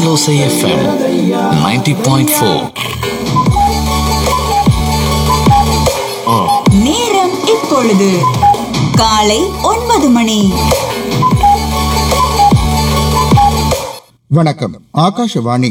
Alosa FM 90.4. நேரம் இப்பொழுது காலை ஒன்பது மணி வணக்கம் ஆகாஷவாணி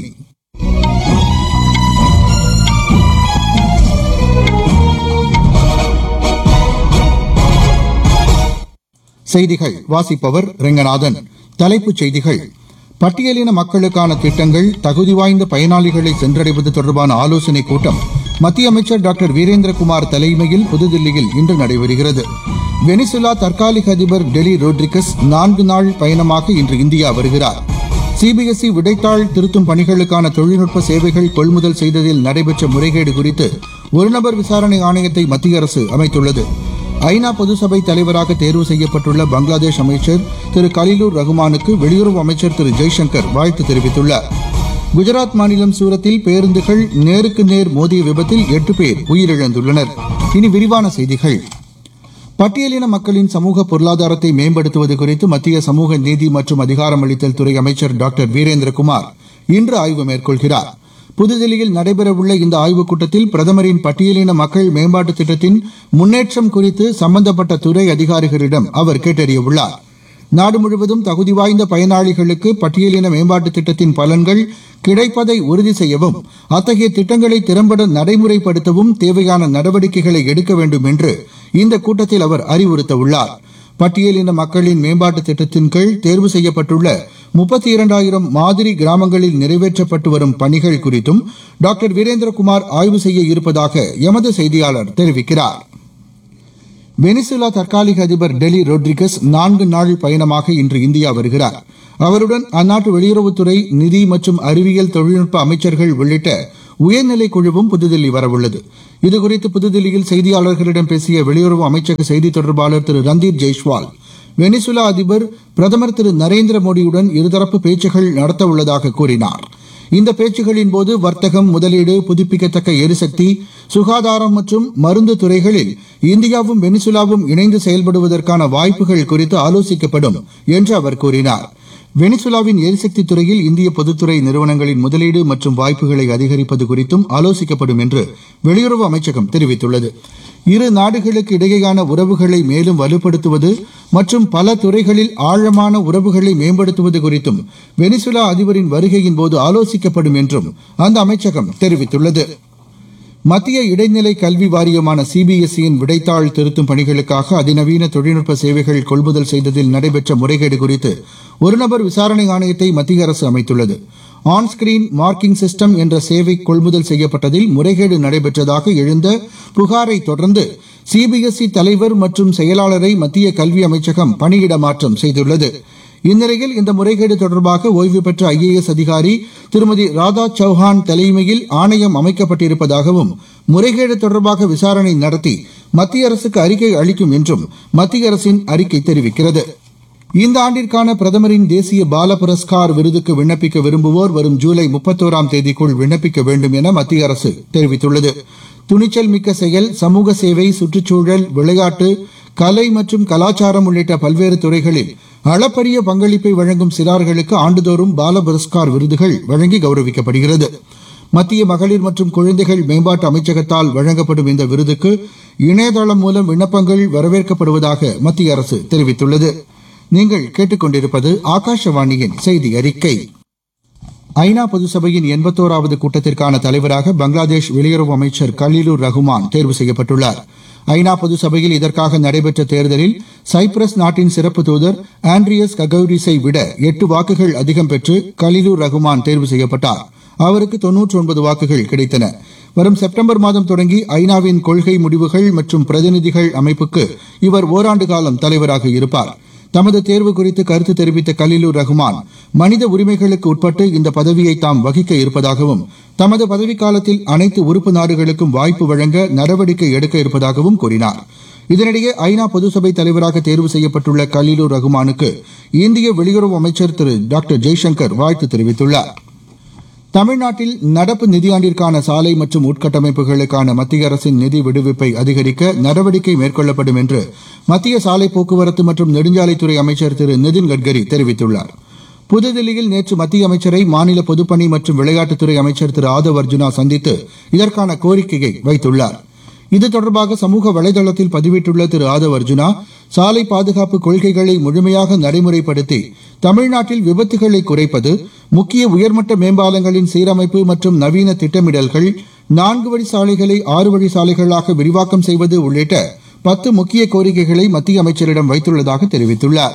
செய்திகள் வாசிப்பவர் ரெங்கநாதன் தலைப்புச் செய்திகள் பட்டியலின மக்களுக்கான திட்டங்கள் தகுதி வாய்ந்த பயனாளிகளை சென்றடைவது தொடர்பான ஆலோசனைக் கூட்டம் மத்திய அமைச்சர் டாக்டர் வீரேந்திரகுமார் தலைமையில் புதுதில்லியில் இன்று நடைபெறுகிறது வெனிசுலா தற்காலிக அதிபர் டெலி ரோட்ரிகஸ் நான்கு நாள் பயணமாக இன்று இந்தியா வருகிறார் சிபிஎஸ்இ விடைத்தாள் திருத்தும் பணிகளுக்கான தொழில்நுட்ப சேவைகள் கொள்முதல் செய்ததில் நடைபெற்ற முறைகேடு குறித்து ஒருநபர் விசாரணை ஆணையத்தை மத்திய அரசு அமைத்துள்ளது ஐநா பொதுசபை தலைவராக தேர்வு செய்யப்பட்டுள்ள பங்களாதேஷ் அமைச்சர் திரு கலிலூர் ரகுமானுக்கு வெளியுறவு அமைச்சர் திரு ஜெய்சங்கர் வாழ்த்து தெரிவித்துள்ளார் குஜராத் மாநிலம் சூரத்தில் பேருந்துகள் நேருக்கு நேர் மோதிய விபத்தில் எட்டு பேர் உயிரிழந்துள்ளனர் இனி விரிவான செய்திகள் பட்டியலின மக்களின் சமூக பொருளாதாரத்தை மேம்படுத்துவது குறித்து மத்திய சமூக நீதி மற்றும் அதிகாரமளித்தல் துறை அமைச்சர் டாக்டர் வீரேந்திரகுமார் இன்று ஆய்வு மேற்கொள்கிறார் புதுதில்லியில் நடைபெறவுள்ள இந்த ஆய்வுக் கூட்டத்தில் பிரதமரின் பட்டியலின மக்கள் மேம்பாட்டு திட்டத்தின் முன்னேற்றம் குறித்து சம்பந்தப்பட்ட துறை அதிகாரிகளிடம் அவர் கேட்டறியவுள்ளார் நாடு முழுவதும் தகுதி வாய்ந்த பயனாளிகளுக்கு பட்டியலின மேம்பாட்டு திட்டத்தின் பலன்கள் கிடைப்பதை உறுதி செய்யவும் அத்தகைய திட்டங்களை திறம்பட நடைமுறைப்படுத்தவும் தேவையான நடவடிக்கைகளை எடுக்க வேண்டும் என்று இந்த கூட்டத்தில் அவர் அறிவுறுத்தவுள்ளார் பட்டியலின மக்களின் மேம்பாட்டு திட்டத்தின் கீழ் தேர்வு செய்யப்பட்டுள்ள முப்பத்தி இரண்டாயிரம் மாதிரி கிராமங்களில் நிறைவேற்றப்பட்டு வரும் பணிகள் குறித்தும் டாக்டர் வீரேந்திரகுமார் ஆய்வு செய்ய இருப்பதாக எமது செய்தியாளர் தெரிவிக்கிறார் வெனிசுலா தற்காலிக அதிபர் டெலி ரோட்ரிகஸ் நான்கு நாள் பயணமாக இன்று இந்தியா வருகிறார் அவருடன் அந்நாட்டு வெளியுறவுத்துறை நிதி மற்றும் அறிவியல் தொழில்நுட்ப அமைச்சர்கள் உள்ளிட்ட உயர்நிலை குழுவும் புதுதில்லி வரவுள்ளது இதுகுறித்து புதுதில்லியில் செய்தியாளர்களிடம் பேசிய வெளியுறவு அமைச்சக செய்தி தொடர்பாளர் திரு ரந்தீப் ஜெய்ஸ்வால் வெனிசுலா அதிபர் பிரதமர் திரு நரேந்திர மோடியுடன் இருதரப்பு பேச்சுகள் நடத்தவுள்ளதாக கூறினார் இந்த பேச்சுகளின் போது வர்த்தகம் முதலீடு புதுப்பிக்கத்தக்க எரிசக்தி சுகாதாரம் மற்றும் மருந்து துறைகளில் இந்தியாவும் வெனிசுலாவும் இணைந்து செயல்படுவதற்கான வாய்ப்புகள் குறித்து ஆலோசிக்கப்படும் என்று அவர் கூறினார் வெனிசுலாவின் எரிசக்தி துறையில் இந்திய பொதுத்துறை நிறுவனங்களின் முதலீடு மற்றும் வாய்ப்புகளை அதிகரிப்பது குறித்தும் ஆலோசிக்கப்படும் என்று வெளியுறவு அமைச்சகம் தெரிவித்துள்ளது இரு நாடுகளுக்கு இடையேயான உறவுகளை மேலும் வலுப்படுத்துவது மற்றும் பல துறைகளில் ஆழமான உறவுகளை மேம்படுத்துவது குறித்தும் வெனிசுலா அதிபரின் வருகையின் போது ஆலோசிக்கப்படும் என்றும் அந்த அமைச்சகம் தெரிவித்துள்ளது மத்திய இடைநிலை கல்வி வாரியமான சிபிஎஸ்இயின் விடைத்தாள் திருத்தும் பணிகளுக்காக அதிநவீன தொழில்நுட்ப சேவைகள் கொள்முதல் செய்ததில் நடைபெற்ற முறைகேடு குறித்து ஒருநபர் விசாரணை ஆணையத்தை மத்திய அரசு அமைத்துள்ளது ஆன் ஸ்கிரீன் மார்க்கிங் சிஸ்டம் என்ற சேவை கொள்முதல் செய்யப்பட்டதில் முறைகேடு நடைபெற்றதாக எழுந்த புகாரை தொடர்ந்து சிபிஎஸ்இ தலைவர் மற்றும் செயலாளரை மத்திய கல்வி அமைச்சகம் பணியிட மாற்றம் செய்துள்ளது இந்நிலையில் இந்த முறைகேடு தொடர்பாக ஓய்வு பெற்ற ஐஏஎஸ் அதிகாரி திருமதி ராதா சௌஹான் தலைமையில் ஆணையம் அமைக்கப்பட்டிருப்பதாகவும் முறைகேடு தொடர்பாக விசாரணை நடத்தி மத்திய அரசுக்கு அறிக்கை அளிக்கும் என்றும் மத்திய அரசின் அறிக்கை தெரிவிக்கிறது இந்த ஆண்டிற்கான பிரதமரின் தேசிய பால புரஸ்கார் விருதுக்கு விண்ணப்பிக்க விரும்புவோர் வரும் ஜூலை முப்பத்தோராம் தேதிக்குள் விண்ணப்பிக்க வேண்டும் என மத்திய அரசு தெரிவித்துள்ளது துணிச்சல் மிக்க செயல் சமூக சேவை சுற்றுச்சூழல் விளையாட்டு கலை மற்றும் கலாச்சாரம் உள்ளிட்ட பல்வேறு துறைகளில் அளப்பரிய பங்களிப்பை வழங்கும் சிறார்களுக்கு ஆண்டுதோறும் பால புரஸ்கார் விருதுகள் வழங்கி கௌரவிக்கப்படுகிறது மத்திய மகளிர் மற்றும் குழந்தைகள் மேம்பாட்டு அமைச்சகத்தால் வழங்கப்படும் இந்த விருதுக்கு இணையதளம் மூலம் விண்ணப்பங்கள் வரவேற்கப்படுவதாக மத்திய அரசு தெரிவித்துள்ளது நீங்கள் கேட்டுக்கொண்டிருப்பது ஆகாஷவாணியின் செய்தி அறிக்கை ஐநா பொதுசபையின் எண்பத்தோராவது கூட்டத்திற்கான தலைவராக பங்களாதேஷ் வெளியுறவு அமைச்சர் கலீலுர் ரகுமான் தேர்வு செய்யப்பட்டுள்ளார் ஐநா பொதுசபையில் இதற்காக நடைபெற்ற தேர்தலில் சைப்ரஸ் நாட்டின் சிறப்பு தூதர் ஆண்ட்ரியஸ் ககௌரிஸை விட எட்டு வாக்குகள் அதிகம் பெற்று கலிலூர் ரகுமான் தேர்வு செய்யப்பட்டார் அவருக்கு தொன்னூற்றி ஒன்பது வாக்குகள் கிடைத்தன வரும் செப்டம்பர் மாதம் தொடங்கி ஐநாவின் கொள்கை முடிவுகள் மற்றும் பிரதிநிதிகள் அமைப்புக்கு இவர் ஓராண்டு காலம் தலைவராக இருப்பார் தமது தேர்வு குறித்து கருத்து தெரிவித்த கலிலூர் ரஹ்மான் மனித உரிமைகளுக்கு உட்பட்டு இந்த பதவியை தாம் வகிக்க இருப்பதாகவும் தமது பதவிக்காலத்தில் அனைத்து உறுப்பு நாடுகளுக்கும் வாய்ப்பு வழங்க நடவடிக்கை எடுக்க இருப்பதாகவும் கூறினார் இதனிடையே ஐநா பொதுசபை தலைவராக தேர்வு செய்யப்பட்டுள்ள கலீலூர் ரகுமானுக்கு இந்திய வெளியுறவு அமைச்சர் திரு டாக்டர் ஜெய்சங்கர் வாழ்த்து தெரிவித்துள்ளார் தமிழ்நாட்டில் நடப்பு நிதியாண்டிற்கான சாலை மற்றும் உட்கட்டமைப்புகளுக்கான மத்திய அரசின் நிதி விடுவிப்பை அதிகரிக்க நடவடிக்கை மேற்கொள்ளப்படும் என்று மத்திய சாலை போக்குவரத்து மற்றும் நெடுஞ்சாலைத்துறை அமைச்சர் திரு நிதின் கட்கரி தெரிவித்துள்ளார் புதுதில்லியில் நேற்று மத்திய அமைச்சரை மாநில பொதுப்பணி மற்றும் விளையாட்டுத்துறை அமைச்சர் திரு ஆதவ் அர்ஜுனா சந்தித்து இதற்கான கோரிக்கையை வைத்துள்ளார் இது தொடர்பாக சமூக வலைதளத்தில் பதிவிட்டுள்ள திரு ஆதவ் அர்ஜுனா சாலை பாதுகாப்பு கொள்கைகளை முழுமையாக நடைமுறைப்படுத்தி தமிழ்நாட்டில் விபத்துகளை குறைப்பது முக்கிய உயர்மட்ட மேம்பாலங்களின் சீரமைப்பு மற்றும் நவீன திட்டமிடல்கள் நான்கு வழி சாலைகளை ஆறு வழி சாலைகளாக விரிவாக்கம் செய்வது உள்ளிட்ட பத்து முக்கிய கோரிக்கைகளை மத்திய அமைச்சரிடம் வைத்துள்ளதாக தெரிவித்துள்ளார்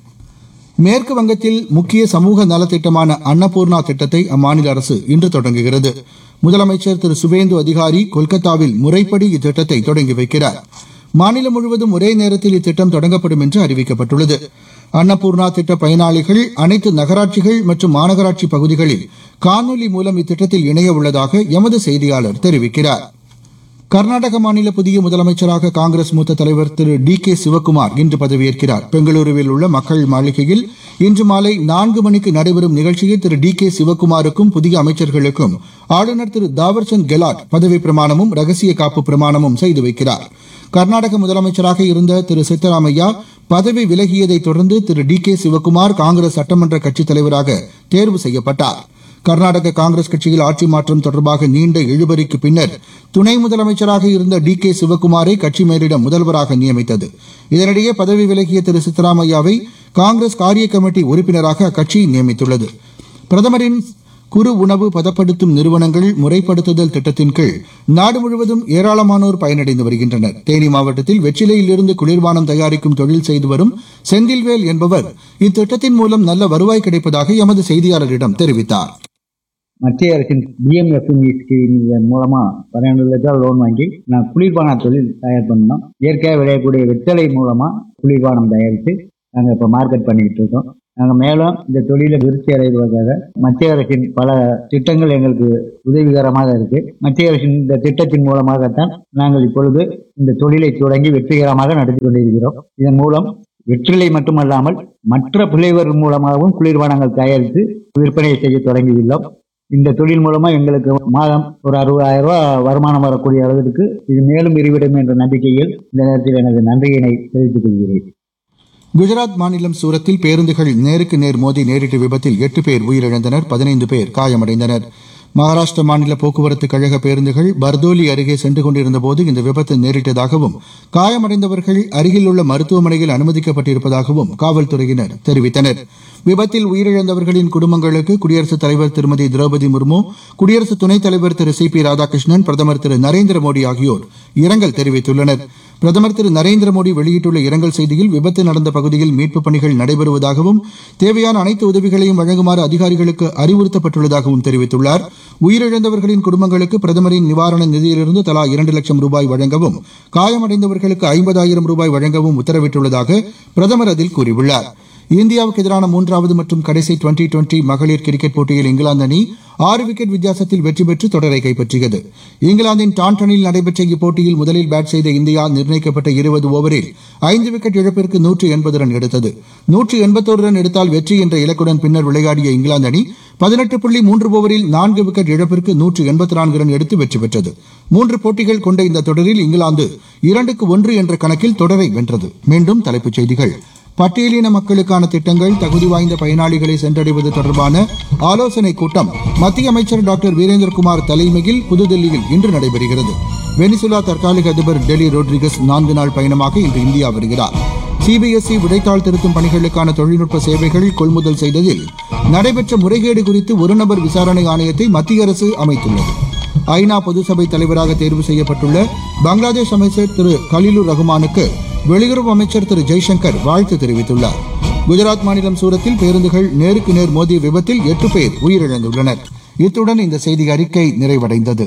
மேற்கு வங்கத்தில் முக்கிய சமூக நலத்திட்டமான அன்னபூர்ணா திட்டத்தை அம்மாநில அரசு இன்று தொடங்குகிறது முதலமைச்சர் திரு சுவேந்து அதிகாரி கொல்கத்தாவில் முறைப்படி இத்திட்டத்தை தொடங்கி வைக்கிறார் மாநிலம் முழுவதும் ஒரே நேரத்தில் இத்திட்டம் தொடங்கப்படும் என்று அறிவிக்கப்பட்டுள்ளது அன்னபூர்ணா திட்ட பயனாளிகள் அனைத்து நகராட்சிகள் மற்றும் மாநகராட்சி பகுதிகளில் காணொலி மூலம் இத்திட்டத்தில் இணைய உள்ளதாக எமது செய்தியாளர் தெரிவிக்கிறார் கர்நாடக மாநில புதிய முதலமைச்சராக காங்கிரஸ் மூத்த தலைவர் திரு டி கே சிவக்குமார் இன்று பதவியேற்கிறார் பெங்களூருவில் உள்ள மக்கள் மாளிகையில் இன்று மாலை நான்கு மணிக்கு நடைபெறும் நிகழ்ச்சியில் திரு டி கே சிவக்குமாருக்கும் புதிய அமைச்சர்களுக்கும் ஆளுநர் திரு தாவர்சந்த் கெலாட் பதவி பிரமாணமும் ரகசிய காப்பு பிரமாணமும் செய்து வைக்கிறார் கர்நாடக முதலமைச்சராக இருந்த திரு சித்தராமையா பதவி விலகியதை தொடர்ந்து திரு டி கே சிவக்குமார் காங்கிரஸ் சட்டமன்ற கட்சித் தலைவராக தேர்வு செய்யப்பட்டார் கர்நாடக காங்கிரஸ் கட்சியில் ஆட்சி மாற்றம் தொடர்பாக நீண்ட இழுபறிக்கு பின்னர் துணை முதலமைச்சராக இருந்த டி கே சிவக்குமாரை கட்சி மேலிடம் முதல்வராக நியமித்தது இதனிடையே பதவி விலகிய திரு சித்தராமையாவை காங்கிரஸ் காரிய கமிட்டி உறுப்பினராக அக்கட்சி நியமித்துள்ளது பிரதமரின் குறு உணவு பதப்படுத்தும் நிறுவனங்கள் முறைப்படுத்துதல் திட்டத்தின் கீழ் நாடு முழுவதும் ஏராளமானோர் பயனடைந்து வருகின்றனர் தேனி மாவட்டத்தில் வெற்றிலையிலிருந்து குளிர்பானம் தயாரிக்கும் தொழில் செய்து வரும் செந்தில்வேல் என்பவர் இத்திட்டத்தின் மூலம் நல்ல வருவாய் கிடைப்பதாக எமது செய்தியாளரிடம் தெரிவித்தார் மத்திய அரசின் பிஎம்எஃப்எம்இ ஸ்கீம் மூலமா பன்னெண்டு லட்சம் லோன் வாங்கி நான் குளிர்பான தொழில் தயார் பண்ணோம் இயற்கையாக விளையக்கூடிய வெத்தலை மூலமா குளிர்பானம் தயாரித்து நாங்கள் இப்போ மார்க்கெட் பண்ணிக்கிட்டு இருக்கோம் நாங்கள் மேலும் இந்த தொழிலை விருத்தி அடைவதற்காக மத்திய அரசின் பல திட்டங்கள் எங்களுக்கு உதவிகரமாக இருக்கு மத்திய அரசின் இந்த திட்டத்தின் மூலமாகத்தான் நாங்கள் இப்பொழுது இந்த தொழிலை தொடங்கி வெற்றிகரமாக நடத்தி கொண்டிருக்கிறோம் இதன் மூலம் வெற்றிலை மட்டுமல்லாமல் மற்ற பிள்ளைவர் மூலமாகவும் குளிர்பானங்கள் தயாரித்து விற்பனை செய்ய தொடங்கியுள்ளோம் இந்த தொழில் மூலமா எங்களுக்கு மாதம் ஒரு அறுபதாயிரம் ரூபாய் வருமானம் வரக்கூடிய அளவிற்கு இது மேலும் விரிவிடும் என்ற நம்பிக்கையில் இந்த நேரத்தில் எனது நன்றியினை தெரிவித்துக் கொள்கிறேன் குஜராத் மாநிலம் சூரத்தில் பேருந்துகள் நேருக்கு நேர் மோதி நேரிட்ட விபத்தில் எட்டு பேர் உயிரிழந்தனர் பதினைந்து பேர் காயமடைந்தனர் மகாராஷ்டிர மாநில போக்குவரத்து கழக பேருந்துகள் பர்தோலி அருகே சென்று கொண்டிருந்தபோது இந்த விபத்து நேரிட்டதாகவும் காயமடைந்தவர்கள் அருகில் உள்ள மருத்துவமனையில் அனுமதிக்கப்பட்டிருப்பதாகவும் காவல்துறையினர் தெரிவித்தனர் விபத்தில் உயிரிழந்தவர்களின் குடும்பங்களுக்கு குடியரசுத் தலைவர் திருமதி திரௌபதி முர்மு குடியரசு துணைத் தலைவர் திரு சி பி ராதாகிருஷ்ணன் பிரதமர் திரு நரேந்திர மோடி ஆகியோர் இரங்கல் தெரிவித்துள்ளனர் பிரதமர் திரு நரேந்திர மோடி வெளியிட்டுள்ள இரங்கல் செய்தியில் விபத்து நடந்த பகுதியில் மீட்புப் பணிகள் நடைபெறுவதாகவும் தேவையான அனைத்து உதவிகளையும் வழங்குமாறு அதிகாரிகளுக்கு அறிவுறுத்தப்பட்டுள்ளதாகவும் தெரிவித்துள்ளார் உயிரிழந்தவர்களின் குடும்பங்களுக்கு பிரதமரின் நிவாரண நிதியிலிருந்து தலா இரண்டு லட்சம் ரூபாய் வழங்கவும் காயமடைந்தவர்களுக்கு ஐம்பதாயிரம் ரூபாய் வழங்கவும் உத்தரவிட்டுள்ளதாக பிரதமர் அதில் கூறியுள்ளார் இந்தியாவுக்கு எதிரான மூன்றாவது மற்றும் கடைசி டுவெண்டி டுவெண்டி மகளிர் கிரிக்கெட் போட்டியில் இங்கிலாந்து அணி ஆறு விக்கெட் வித்தியாசத்தில் வெற்றி பெற்று தொடரை கைப்பற்றியது இங்கிலாந்தின் டாண்டனில் நடைபெற்ற இப்போட்டியில் முதலில் பேட் செய்த இந்தியா நிர்ணயிக்கப்பட்ட இருபது ஓவரில் ஐந்து விக்கெட் இழப்பிற்கு நூற்று எண்பது ரன் எடுத்தது நூற்று எண்பத்தோரு ரன் எடுத்தால் வெற்றி என்ற இலக்குடன் பின்னர் விளையாடிய இங்கிலாந்து அணி பதினெட்டு புள்ளி மூன்று ஓவரில் நான்கு விக்கெட் இழப்பிற்கு நூற்று எண்பத்தி நான்கு ரன் எடுத்து வெற்றி பெற்றது மூன்று போட்டிகள் கொண்ட இந்த தொடரில் இங்கிலாந்து இரண்டுக்கு ஒன்று என்ற கணக்கில் தொடரை வென்றது மீண்டும் தலைப்புச் செய்திகள் பட்டியலின மக்களுக்கான திட்டங்கள் தகுதி வாய்ந்த பயனாளிகளை சென்றடைவது தொடர்பான ஆலோசனைக் கூட்டம் மத்திய அமைச்சர் டாக்டர் வீரேந்திரகுமார் தலைமையில் புதுதில்லியில் இன்று நடைபெறுகிறது வெனிசுலா தற்காலிக அதிபர் டெலி ரோட்ரிகஸ் நான்கு நாள் பயணமாக இன்று இந்தியா வருகிறார் சிபிஎஸ்இ விடைத்தாள் திருத்தும் பணிகளுக்கான தொழில்நுட்ப சேவைகள் கொள்முதல் செய்ததில் நடைபெற்ற முறைகேடு குறித்து ஒருநபர் விசாரணை ஆணையத்தை மத்திய அரசு அமைத்துள்ளது ஐநா பொதுசபை தலைவராக தேர்வு செய்யப்பட்டுள்ள பங்களாதேஷ் அமைச்சர் திரு கலிலுர் ரஹ்மானுக்கு வெளியுறவு அமைச்சர் திரு ஜெய்சங்கர் வாழ்த்து தெரிவித்துள்ளார் குஜராத் மாநிலம் சூரத்தில் பேருந்துகள் நேருக்கு நேர் மோதிய விபத்தில் எட்டு பேர் உயிரிழந்துள்ளனர் இத்துடன் இந்த செய்தி அறிக்கை நிறைவடைந்தது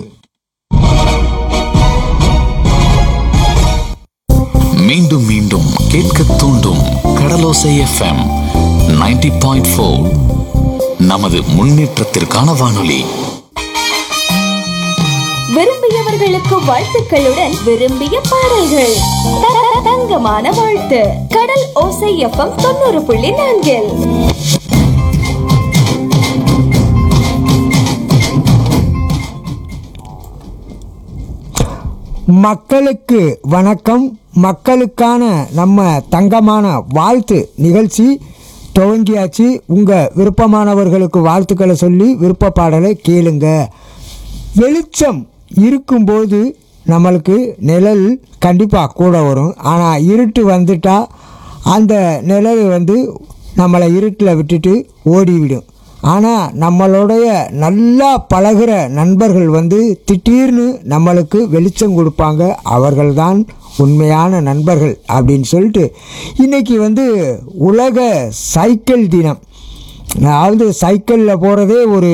மீண்டும் மீண்டும் கேட்க தூண்டும் கடலோசை எஃப்எம் 90.4 பாயிண்ட் ஃபோர் நமது முன்னேற்றத்திற்கான வானொலி விரும்பியவர்களுக்கு வாழ்த்துக்களுடன் விரும்பிய பாடல்கள் த- த- தங்கமான வாழ்த்து கடல் ஓசை எஃப்எம் தொண்ணூறு புள்ளி நான்கில் மக்களுக்கு வணக்கம் மக்களுக்கான நம்ம தங்கமான வாழ்த்து நிகழ்ச்சி துவங்கியாச்சு உங்கள் விருப்பமானவர்களுக்கு வாழ்த்துக்களை சொல்லி விருப்ப பாடலை கேளுங்க வெளிச்சம் இருக்கும்போது நம்மளுக்கு நிழல் கண்டிப்பாக கூட வரும் ஆனால் இருட்டு வந்துட்டா அந்த நிழல் வந்து நம்மளை இருட்டில் விட்டுட்டு ஓடிவிடும் ஆனால் நம்மளுடைய நல்லா பழகுற நண்பர்கள் வந்து திடீர்னு நம்மளுக்கு வெளிச்சம் கொடுப்பாங்க அவர்கள்தான் உண்மையான நண்பர்கள் அப்படின்னு சொல்லிட்டு இன்றைக்கி வந்து உலக சைக்கிள் தினம் அதாவது சைக்கிளில் போகிறதே ஒரு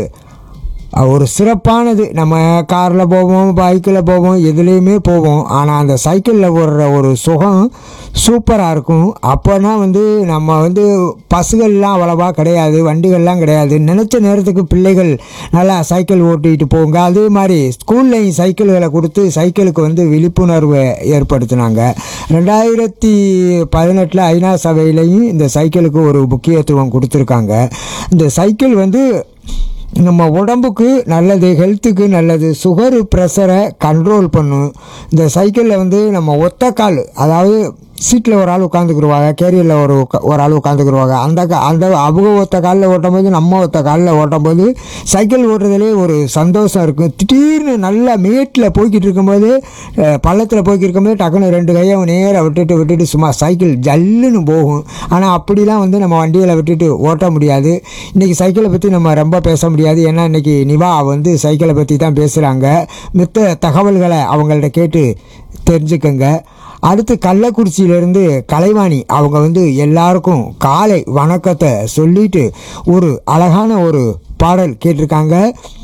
ஒரு சிறப்பானது நம்ம காரில் போவோம் பைக்கில் போவோம் எதுலேயுமே போவோம் ஆனால் அந்த சைக்கிளில் போடுற ஒரு சுகம் சூப்பராக இருக்கும் அப்போனா வந்து நம்ம வந்து பஸ்ஸுகள்லாம் அவ்வளவா கிடையாது வண்டிகள்லாம் கிடையாது நினச்ச நேரத்துக்கு பிள்ளைகள் நல்லா சைக்கிள் ஓட்டிகிட்டு போங்க அதே மாதிரி ஸ்கூல்லையும் சைக்கிள்களை கொடுத்து சைக்கிளுக்கு வந்து விழிப்புணர்வு ஏற்படுத்தினாங்க ரெண்டாயிரத்தி பதினெட்டில் ஐநா சபையிலையும் இந்த சைக்கிளுக்கு ஒரு முக்கியத்துவம் கொடுத்துருக்காங்க இந்த சைக்கிள் வந்து நம்ம உடம்புக்கு நல்லது ஹெல்த்துக்கு நல்லது சுகரு ப்ரெஷரை கண்ட்ரோல் பண்ணும் இந்த சைக்கிளில் வந்து நம்ம ஒத்த கால் அதாவது சீட்டில் ஒரு ஆள் உட்காந்துக்கிடுவாங்க கேரியரில் ஒரு உக்கா- ஒரு ஆள் உட்காந்துக்கிடுவாங்க அந்த கா அந்த அவங்க ஒத்த காலில் ஓட்டும் போது நம்ம ஒத்த காலில் ஓட்டும் போது சைக்கிள் ஓட்டுறதுலே ஒரு சந்தோஷம் இருக்கும் திடீர்னு நல்லா மேட்டில் போய்கிட்டு இருக்கும்போது பள்ளத்தில் போய்கிட்டு இருக்கும்போது டக்குன்னு ரெண்டு கையை நேராக விட்டுட்டு விட்டுட்டு சும்மா சைக்கிள் ஜல்லுன்னு போகும் ஆனால் அப்படிலாம் வந்து நம்ம வண்டியில் விட்டுட்டு ஓட்ட முடியாது இன்றைக்கி சைக்கிளை பற்றி நம்ம ரொம்ப பேச முடியாது ஏன்னா இன்றைக்கி நிவா வந்து சைக்கிளை பற்றி தான் பேசுகிறாங்க மித்த தகவல்களை அவங்கள்ட்ட கேட்டு தெரிஞ்சுக்கங்க அடுத்து கள்ளக்குறிச்சியிலேருந்து கலைவாணி அவங்க வந்து எல்லாருக்கும் காலை வணக்கத்தை சொல்லிட்டு ஒரு அழகான ஒரு பாடல் கேட்டிருக்காங்க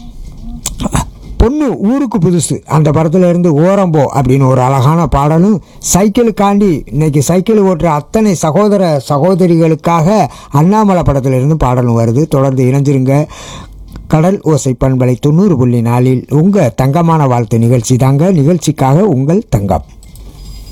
பொண்ணு ஊருக்கு புதுசு அந்த படத்துல இருந்து ஓரம்போ அப்படின்னு ஒரு அழகான பாடலும் சைக்கிளுக்காண்டி இன்னைக்கு சைக்கிள் ஓட்டுற அத்தனை சகோதர சகோதரிகளுக்காக அண்ணாமலை படத்துல இருந்து பாடலும் வருது தொடர்ந்து இணைஞ்சிருங்க கடல் ஓசை பண்பலை தொண்ணூறு புள்ளி நாலில் உங்கள் தங்கமான வாழ்த்து நிகழ்ச்சி தாங்க நிகழ்ச்சிக்காக உங்கள் தங்கம்